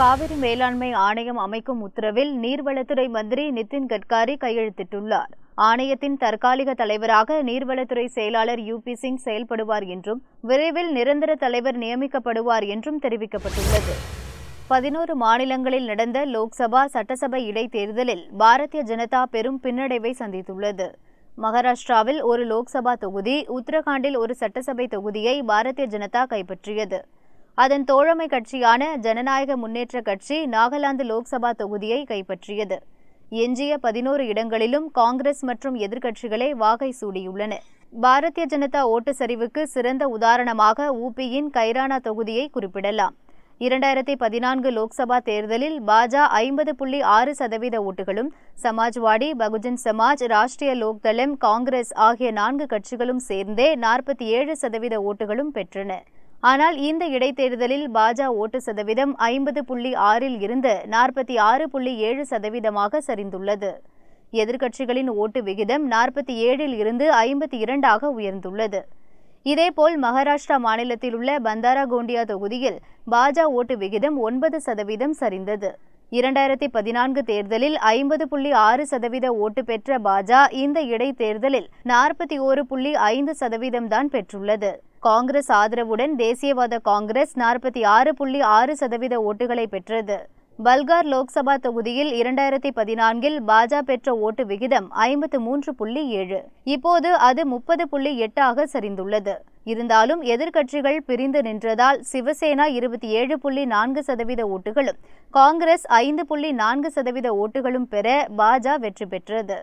காவிரி மேலாண்மை ஆணையம் அமைக்கும் உத்தரவில் நீர்வளத்துறை மந்திரி நிதின் கட்காரி கையெழுத்திட்டுள்ளார் ஆணையத்தின் தற்காலிக தலைவராக நீர்வளத்துறை செயலாளர் யூ பி சிங் செயல்படுவார் என்றும் விரைவில் நிரந்தர தலைவர் நியமிக்கப்படுவார் என்றும் தெரிவிக்கப்பட்டுள்ளது பதினோரு மாநிலங்களில் நடந்த லோக்சபா சட்டசபை இடைத்தேர்தலில் பாரதிய ஜனதா பெரும் பின்னடைவை சந்தித்துள்ளது மகாராஷ்டிராவில் ஒரு லோக்சபா தொகுதி உத்தரகாண்டில் ஒரு சட்டசபை தொகுதியை பாரதிய ஜனதா கைப்பற்றியது அதன் தோழமை கட்சியான ஜனநாயக முன்னேற்ற கட்சி நாகாலாந்து லோக்சபா தொகுதியை கைப்பற்றியது எஞ்சிய பதினோரு இடங்களிலும் காங்கிரஸ் மற்றும் எதிர்க்கட்சிகளே வாகை சூடியுள்ளன பாரதிய ஜனதா ஓட்டு சரிவுக்கு சிறந்த உதாரணமாக ஊபியின் கைரானா தொகுதியை குறிப்பிடலாம் இரண்டாயிரத்தி பதினான்கு லோக்சபா தேர்தலில் பாஜ ஐம்பது புள்ளி ஆறு சதவீத ஓட்டுகளும் சமாஜ்வாடி பகுஜன் சமாஜ் ராஷ்டிரிய லோக்தளம் காங்கிரஸ் ஆகிய நான்கு கட்சிகளும் சேர்ந்தே நாற்பத்தி ஏழு சதவீத ஓட்டுகளும் பெற்றன ஆனால் இந்த இடைத்தேர்தலில் பாஜ ஓட்டு சதவீதம் ஐம்பது புள்ளி ஆறில் இருந்து நாற்பத்தி ஆறு புள்ளி ஏழு சதவீதமாக சரிந்துள்ளது எதிர்க்கட்சிகளின் ஓட்டு விகிதம் நாற்பத்தி ஏழில் இருந்து ஐம்பத்தி இரண்டாக உயர்ந்துள்ளது இதேபோல் மகாராஷ்டிரா மாநிலத்தில் உள்ள பந்தாரா கோண்டியா தொகுதியில் பாஜ ஓட்டு விகிதம் ஒன்பது சதவீதம் சரிந்தது இரண்டாயிரத்தி பதினான்கு தேர்தலில் ஐம்பது புள்ளி ஆறு சதவீத ஓட்டு பெற்ற பாஜ இந்த இடைத்தேர்தலில் நாற்பத்தி ஓரு புள்ளி ஐந்து சதவீதம்தான் பெற்றுள்ளது காங்கிரஸ் ஆதரவுடன் தேசியவாத காங்கிரஸ் நாற்பத்தி ஆறு புள்ளி ஆறு சதவீத ஓட்டுகளை பெற்றது பல்கார் லோக்சபா தொகுதியில் இரண்டாயிரத்தி பதினான்கில் பாஜ பெற்ற ஓட்டு விகிதம் ஐம்பத்து மூன்று புள்ளி ஏழு இப்போது அது முப்பது புள்ளி எட்டாக சரிந்துள்ளது இருந்தாலும் எதிர்க்கட்சிகள் பிரிந்து நின்றதால் சிவசேனா இருபத்தி ஏழு புள்ளி நான்கு சதவீத ஓட்டுகளும் காங்கிரஸ் ஐந்து புள்ளி நான்கு சதவீத ஓட்டுகளும் பெற பாஜ வெற்றி பெற்றது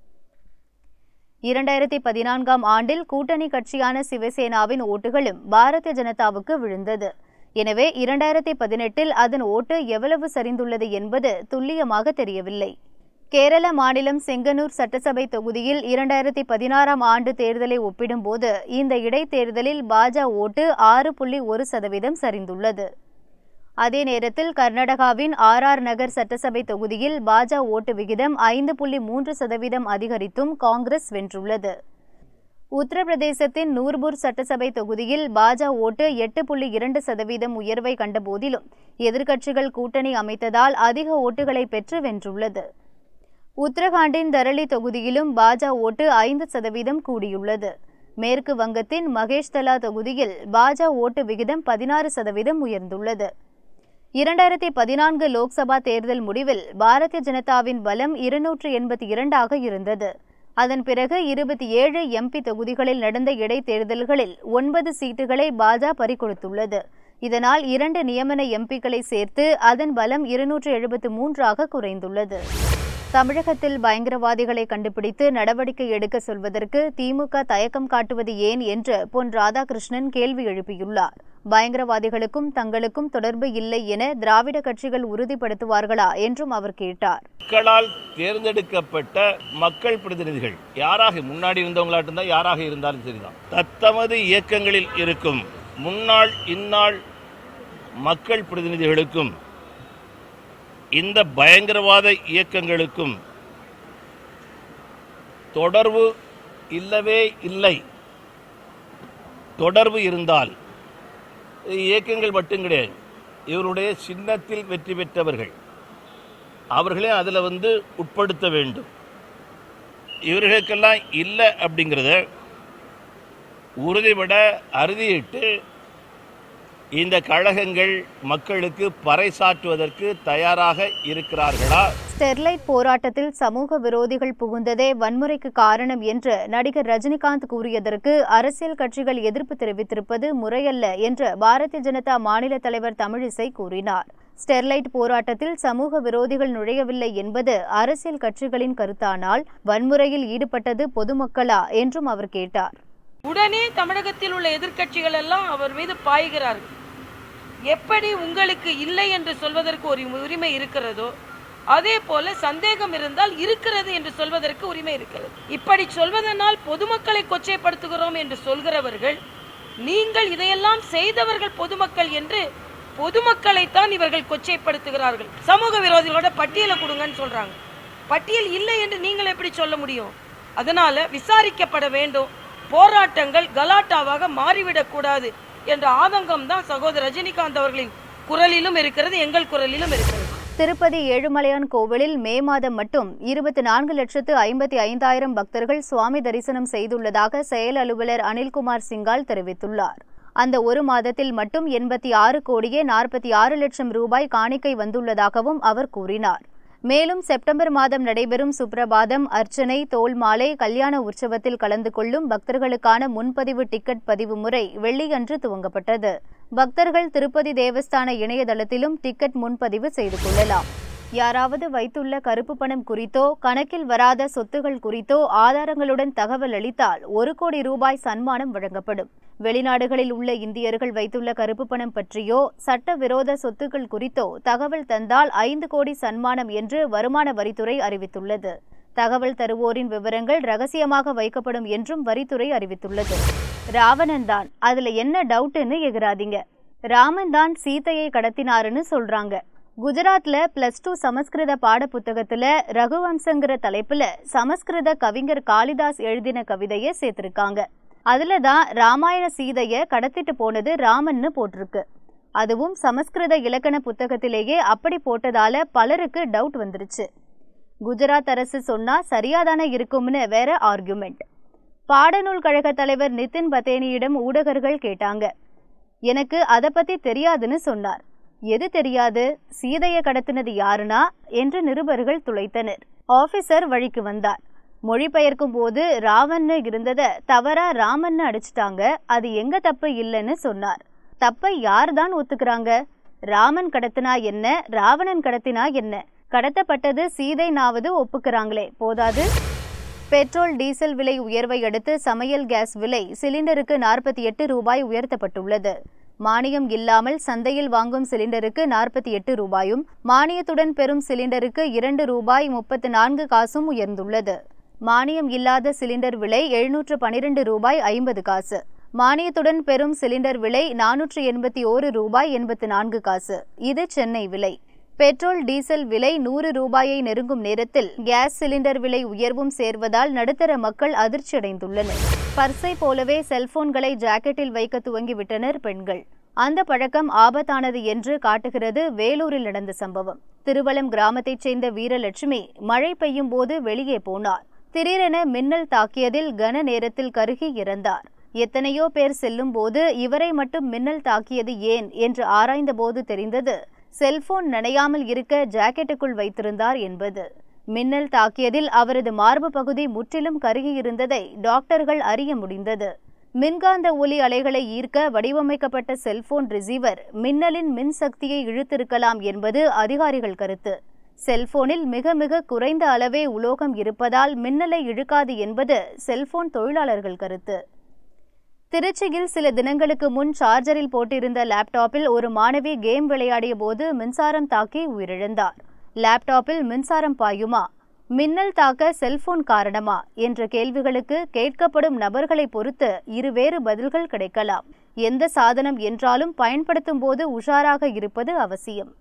இரண்டாயிரத்தி பதினான்காம் ஆண்டில் கூட்டணி கட்சியான சிவசேனாவின் ஓட்டுகளும் பாரதிய ஜனதாவுக்கு விழுந்தது எனவே இரண்டாயிரத்தி பதினெட்டில் அதன் ஓட்டு எவ்வளவு சரிந்துள்ளது என்பது துல்லியமாக தெரியவில்லை கேரள மாநிலம் செங்கனூர் சட்டசபை தொகுதியில் இரண்டாயிரத்தி பதினாறாம் ஆண்டு தேர்தலை ஒப்பிடும்போது இந்த இடைத்தேர்தலில் பாஜ ஓட்டு ஆறு புள்ளி ஒரு சதவீதம் சரிந்துள்ளது அதே நேரத்தில் கர்நாடகாவின் ஆர் ஆர் நகர் சட்டசபை தொகுதியில் பாஜ ஓட்டு விகிதம் ஐந்து புள்ளி மூன்று சதவீதம் அதிகரித்தும் காங்கிரஸ் வென்றுள்ளது உத்தரப்பிரதேசத்தின் நூர்பூர் சட்டசபை தொகுதியில் பாஜ ஓட்டு எட்டு புள்ளி இரண்டு சதவீதம் உயர்வை கண்டபோதிலும் எதிர்க்கட்சிகள் கூட்டணி அமைத்ததால் அதிக ஓட்டுகளை பெற்று வென்றுள்ளது உத்தரகாண்டின் தரளி தொகுதியிலும் பாஜ ஓட்டு ஐந்து சதவீதம் கூடியுள்ளது மேற்கு வங்கத்தின் மகேஷ்தலா தொகுதியில் பாஜ ஓட்டு விகிதம் பதினாறு சதவீதம் உயர்ந்துள்ளது இரண்டாயிரத்தி பதினான்கு லோக்சபா தேர்தல் முடிவில் பாரதிய ஜனதாவின் பலம் இருநூற்று எண்பத்தி இரண்டாக இருந்தது அதன் பிறகு இருபத்தி ஏழு எம்பி தொகுதிகளில் நடந்த இடைத்தேர்தல்களில் ஒன்பது சீட்டுகளை பாஜ பறிகொடுத்துள்ளது இதனால் இரண்டு நியமன எம்பிக்களை சேர்த்து அதன் பலம் இருநூற்று எழுபத்து மூன்றாக குறைந்துள்ளது தமிழகத்தில் பயங்கரவாதிகளை கண்டுபிடித்து நடவடிக்கை எடுக்க சொல்வதற்கு திமுக தயக்கம் காட்டுவது ஏன் என்று பொன் ராதாகிருஷ்ணன் கேள்வி எழுப்பியுள்ளார் பயங்கரவாதிகளுக்கும் தங்களுக்கும் தொடர்பு இல்லை என திராவிட கட்சிகள் உறுதிப்படுத்துவார்களா என்றும் அவர் கேட்டார் மக்களால் தேர்ந்தெடுக்கப்பட்ட மக்கள் பிரதிநிதிகள் யாராக முன்னாடி இருந்தவங்களாட்டும் தான் யாராக இருந்தாலும் சரிதான் தத்தமது இயக்கங்களில் இருக்கும் முன்னாள் இந்நாள் மக்கள் பிரதிநிதிகளுக்கும் இந்த பயங்கரவாத இயக்கங்களுக்கும் தொடர்பு இல்லவே இல்லை தொடர்பு இருந்தால் இயக்கங்கள் மட்டும் கிடையாது இவருடைய சின்னத்தில் வெற்றி பெற்றவர்கள் அவர்களே அதில் வந்து உட்படுத்த வேண்டும் இவர்களுக்கெல்லாம் இல்லை அப்படிங்கிறத உறுதிபட அறுதியிட்டு இந்த கழகங்கள் மக்களுக்கு பறைசாற்றுவதற்கு தயாராக இருக்கிறார்களா ஸ்டெர்லைட் போராட்டத்தில் சமூக விரோதிகள் புகுந்ததே வன்முறைக்கு காரணம் என்று நடிகர் ரஜினிகாந்த் கூறியதற்கு அரசியல் கட்சிகள் எதிர்ப்பு தெரிவித்திருப்பது முறையல்ல என்று பாரதிய ஜனதா மாநில தலைவர் தமிழிசை கூறினார் ஸ்டெர்லைட் போராட்டத்தில் சமூக விரோதிகள் நுழையவில்லை என்பது அரசியல் கட்சிகளின் கருத்தானால் வன்முறையில் ஈடுபட்டது பொதுமக்களா என்றும் அவர் கேட்டார் உடனே தமிழகத்தில் உள்ள எதிர்க்கட்சிகள் எல்லாம் அவர் மீது பாய்கிறார்கள் எப்படி உங்களுக்கு இல்லை என்று சொல்வதற்கு ஒரு உரிமை இருக்கிறதோ அதே போல சந்தேகம் இருந்தால் இருக்கிறது என்று சொல்வதற்கு உரிமை இருக்கிறது இப்படி சொல்வதனால் பொதுமக்களை கொச்சைப்படுத்துகிறோம் என்று சொல்கிறவர்கள் நீங்கள் இதையெல்லாம் செய்தவர்கள் பொதுமக்கள் என்று பொதுமக்களைத்தான் இவர்கள் கொச்சைப்படுத்துகிறார்கள் சமூக விரோதிகளோட பட்டியலை கொடுங்கன்னு சொல்றாங்க பட்டியல் இல்லை என்று நீங்கள் எப்படி சொல்ல முடியும் அதனால விசாரிக்கப்பட வேண்டும் போராட்டங்கள் கலாட்டாவாக மாறிவிடக் கூடாது என்ற ஆதங்கம் தான் சகோதரர் ரஜினிகாந்த் அவர்களின் குரலிலும் இருக்கிறது எங்கள் குரலிலும் இருக்கிறது திருப்பதி ஏழுமலையான் கோவிலில் மே மாதம் மட்டும் இருபத்தி நான்கு லட்சத்து ஐம்பத்தி ஐந்தாயிரம் பக்தர்கள் சுவாமி தரிசனம் செய்துள்ளதாக செயல் அலுவலர் அனில்குமார் சிங்கால் தெரிவித்துள்ளார் அந்த ஒரு மாதத்தில் மட்டும் எண்பத்தி ஆறு கோடியே நாற்பத்தி ஆறு லட்சம் ரூபாய் காணிக்கை வந்துள்ளதாகவும் அவர் கூறினார் மேலும் செப்டம்பர் மாதம் நடைபெறும் சுப்ரபாதம் அர்ச்சனை தோல் மாலை கல்யாண உற்சவத்தில் கலந்து கொள்ளும் பக்தர்களுக்கான முன்பதிவு டிக்கெட் பதிவு முறை வெள்ளியன்று துவங்கப்பட்டது பக்தர்கள் திருப்பதி தேவஸ்தான இணையதளத்திலும் டிக்கெட் முன்பதிவு செய்து கொள்ளலாம் யாராவது வைத்துள்ள கருப்பு பணம் குறித்தோ கணக்கில் வராத சொத்துகள் குறித்தோ ஆதாரங்களுடன் தகவல் அளித்தால் ஒரு கோடி ரூபாய் சன்மானம் வழங்கப்படும் வெளிநாடுகளில் உள்ள இந்தியர்கள் வைத்துள்ள கருப்பு பணம் பற்றியோ சட்டவிரோத சொத்துக்கள் குறித்தோ தகவல் தந்தால் ஐந்து கோடி சன்மானம் என்று வருமான வரித்துறை அறிவித்துள்ளது தகவல் தருவோரின் விவரங்கள் ரகசியமாக வைக்கப்படும் என்றும் வரித்துறை அறிவித்துள்ளது ராவணன் தான் அதுல என்ன டவுட்னு எகிராதீங்க ராமன் தான் சீதையை கடத்தினாருன்னு சொல்றாங்க குஜராத்ல பிளஸ் டூ சமஸ்கிருத பாட புத்தகத்துல ரகுவம்சங்கிற தலைப்புல சமஸ்கிருத கவிஞர் காளிதாஸ் எழுதின கவிதையை சேர்த்திருக்காங்க அதுல தான் ராமாயண சீதைய கடத்திட்டு போனது ராமன்னு போட்டிருக்கு அதுவும் சமஸ்கிருத இலக்கண புத்தகத்திலேயே அப்படி போட்டதால பலருக்கு டவுட் வந்துருச்சு குஜராத் அரசு சொன்னா சரியாதானே இருக்கும்னு வேற ஆர்குமெண்ட் பாடநூல் கழக தலைவர் நிதின் பத்தேனியிடம் ஊடகர்கள் கேட்டாங்க எனக்கு அதை பத்தி தெரியாதுன்னு சொன்னார் எது தெரியாது சீதைய கடத்தினது யாருனா என்று நிருபர்கள் துளைத்தனர் ஆபீசர் வழிக்கு வந்தார் மொழிபெயர்க்கும் போது ராவன்னு இருந்தத தவறா ராமன்னு அடிச்சிட்டாங்க அது எங்க தப்பு இல்லைன்னு சொன்னார் தப்பை யார் தான் ஒத்துக்கிறாங்க ராமன் கடத்தினா என்ன ராவணன் கடத்தினா என்ன கடத்தப்பட்டது சீதை நாவது ஒப்புக்கிறாங்களே போதாது பெட்ரோல் டீசல் விலை உயர்வை அடுத்து சமையல் கேஸ் விலை சிலிண்டருக்கு நாற்பத்தி எட்டு ரூபாய் உயர்த்தப்பட்டுள்ளது மானியம் இல்லாமல் சந்தையில் வாங்கும் சிலிண்டருக்கு நாற்பத்தி எட்டு ரூபாயும் மானியத்துடன் பெறும் சிலிண்டருக்கு இரண்டு ரூபாய் முப்பத்து நான்கு காசும் உயர்ந்துள்ளது மானியம் இல்லாத சிலிண்டர் விலை எழுநூற்று பனிரெண்டு ரூபாய் ஐம்பது காசு மானியத்துடன் பெறும் சிலிண்டர் விலை நானூற்று எண்பத்தி ஓரு ரூபாய் எண்பத்து நான்கு காசு இது சென்னை விலை பெட்ரோல் டீசல் விலை நூறு ரூபாயை நெருங்கும் நேரத்தில் கேஸ் சிலிண்டர் விலை உயர்வும் சேர்வதால் நடுத்தர மக்கள் அதிர்ச்சியடைந்துள்ளனர் பர்ஸை போலவே செல்போன்களை ஜாக்கெட்டில் வைக்க துவங்கிவிட்டனர் பெண்கள் அந்த பழக்கம் ஆபத்தானது என்று காட்டுகிறது வேலூரில் நடந்த சம்பவம் திருவலம் கிராமத்தைச் சேர்ந்த வீரலட்சுமி மழை பெய்யும் போது வெளியே போனார் திடீரென மின்னல் தாக்கியதில் கன நேரத்தில் கருகி இறந்தார் எத்தனையோ பேர் செல்லும் போது இவரை மட்டும் மின்னல் தாக்கியது ஏன் என்று ஆராய்ந்தபோது தெரிந்தது செல்போன் நனையாமல் இருக்க ஜாக்கெட்டுக்குள் வைத்திருந்தார் என்பது மின்னல் தாக்கியதில் அவரது மார்பு பகுதி முற்றிலும் கருகியிருந்ததை டாக்டர்கள் அறிய முடிந்தது மின்காந்த ஒலி அலைகளை ஈர்க்க வடிவமைக்கப்பட்ட செல்போன் ரிசீவர் மின்னலின் மின் சக்தியை இழுத்திருக்கலாம் என்பது அதிகாரிகள் கருத்து செல்போனில் மிக மிக குறைந்த அளவே உலோகம் இருப்பதால் மின்னலை இழுக்காது என்பது செல்போன் தொழிலாளர்கள் கருத்து திருச்சியில் சில தினங்களுக்கு முன் சார்ஜரில் போட்டிருந்த லேப்டாப்பில் ஒரு மாணவி கேம் விளையாடிய போது மின்சாரம் தாக்கி உயிரிழந்தார் லேப்டாப்பில் மின்சாரம் பாயுமா மின்னல் தாக்க செல்போன் காரணமா என்ற கேள்விகளுக்கு கேட்கப்படும் நபர்களை பொறுத்து இருவேறு பதில்கள் கிடைக்கலாம் எந்த சாதனம் என்றாலும் பயன்படுத்தும் போது உஷாராக இருப்பது அவசியம்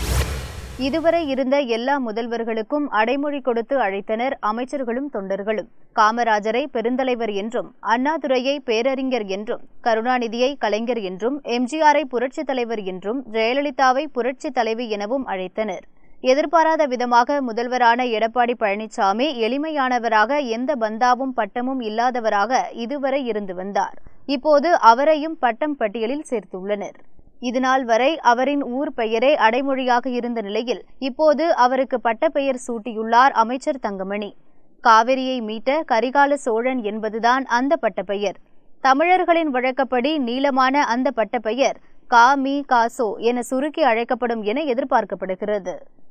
இதுவரை இருந்த எல்லா முதல்வர்களுக்கும் அடைமொழி கொடுத்து அழைத்தனர் அமைச்சர்களும் தொண்டர்களும் காமராஜரை பெருந்தலைவர் என்றும் அண்ணாதுரையை பேரறிஞர் என்றும் கருணாநிதியை கலைஞர் என்றும் எம்ஜிஆரை புரட்சித் தலைவர் என்றும் ஜெயலலிதாவை புரட்சித் தலைவி எனவும் அழைத்தனர் எதிர்பாராத விதமாக முதல்வரான எடப்பாடி பழனிசாமி எளிமையானவராக எந்த பந்தாவும் பட்டமும் இல்லாதவராக இதுவரை இருந்து வந்தார் இப்போது அவரையும் பட்டம் பட்டியலில் சேர்த்துள்ளனர் இதுநாள் வரை அவரின் ஊர் பெயரே அடைமொழியாக இருந்த நிலையில் இப்போது அவருக்கு பட்டப்பெயர் சூட்டியுள்ளார் அமைச்சர் தங்கமணி காவிரியை மீட்ட கரிகால சோழன் என்பதுதான் அந்த பட்டப்பெயர் தமிழர்களின் வழக்கப்படி நீளமான அந்த பட்டப்பெயர் கா மீ காசோ என சுருக்கி அழைக்கப்படும் என எதிர்பார்க்கப்படுகிறது